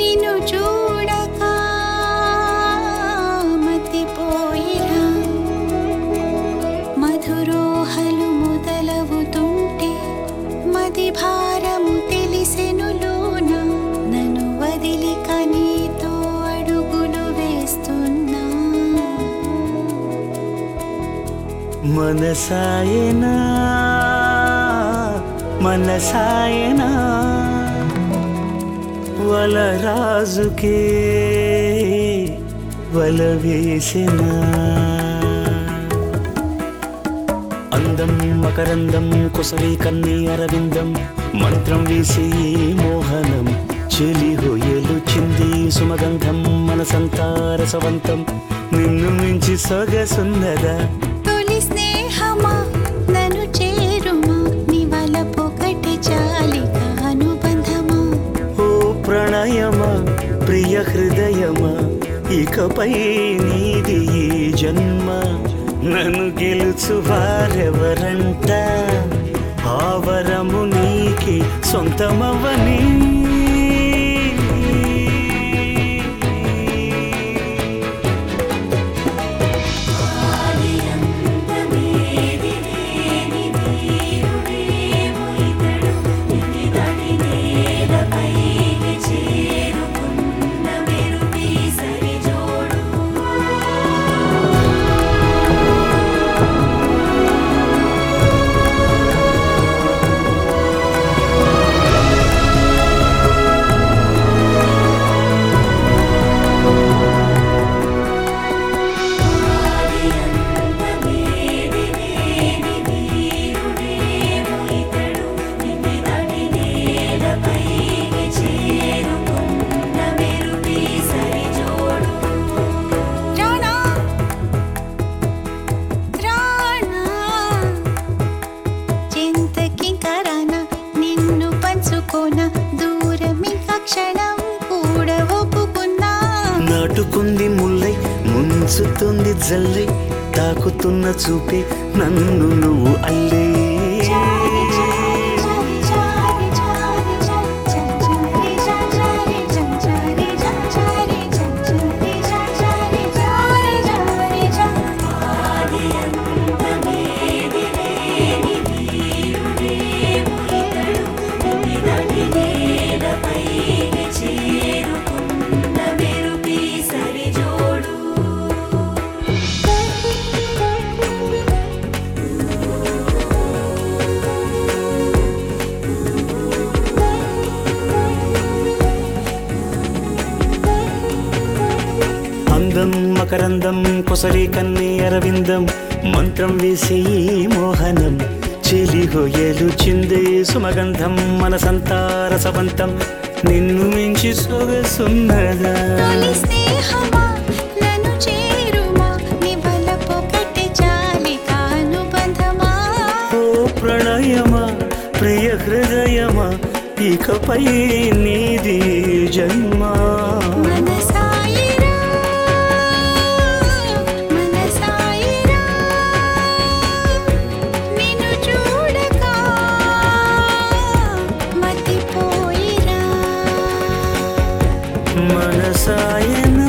నిన్ను చూడక మతిపోయిరా మధురోహలు మొదలవుతుంటే మది భారము తెలిసెనులోన నన్ను వదిలి కనీతో అడుగులు వేస్తున్నా మనసాయనా మనసాయనా వల రాజుకే వల వేసిన అందం మకరందం కుసరి కన్ని అరవిందం మంత్రం వేసి మోహనం చెలి హొయ్యలు చింది సుమగంధం మనసంతా రసవంతం నిన్ను మించి సొగసున్నదా తొలి స్నేహమా నన్ను చేరుమా నివల పొగటి చాలిక అనుబంధమా ఓ ప్రణయమా ప్రియ హృదయమా ఇకపై నీది ఈ జన్మ నన్ను గెలుచు వారెవరంట ఆవరము నీకి సొంతమవని రాణా రాణా చింతకింకరానా నిన్ను పంచుకోన దూరమింక క్షణం కూడా ఒప్పుకున్నా నాటుకుంది ముల్లై ముంచుతుంది జల్లై తాకుతున్న చూపే నన్ను నువ్వు అల్లే చారి చారి చారి చారి చారి చారి చారి చారి చారి చారి చారి చారి చారి అందం మకరందం కొసరి కన్ని అరవిందం మంత్రం వేసే ఈ మోహనం చెలి హొయ్యలు చిందే సుమగంధం మనసంతా రసవంతం నిన్ను మించి సొగసున్నదా తొలి స్నేహమా నన్ను చేరుమా నివల పొగటి చాలిక అనుబంధమా ఓ ప్రణయమా ప్రియ హృదయమా ఇకపై నీది జన్మా మనసాయిరా మనసాయిరా నిన్ను చూడక మతిపోయిరా మనసాయన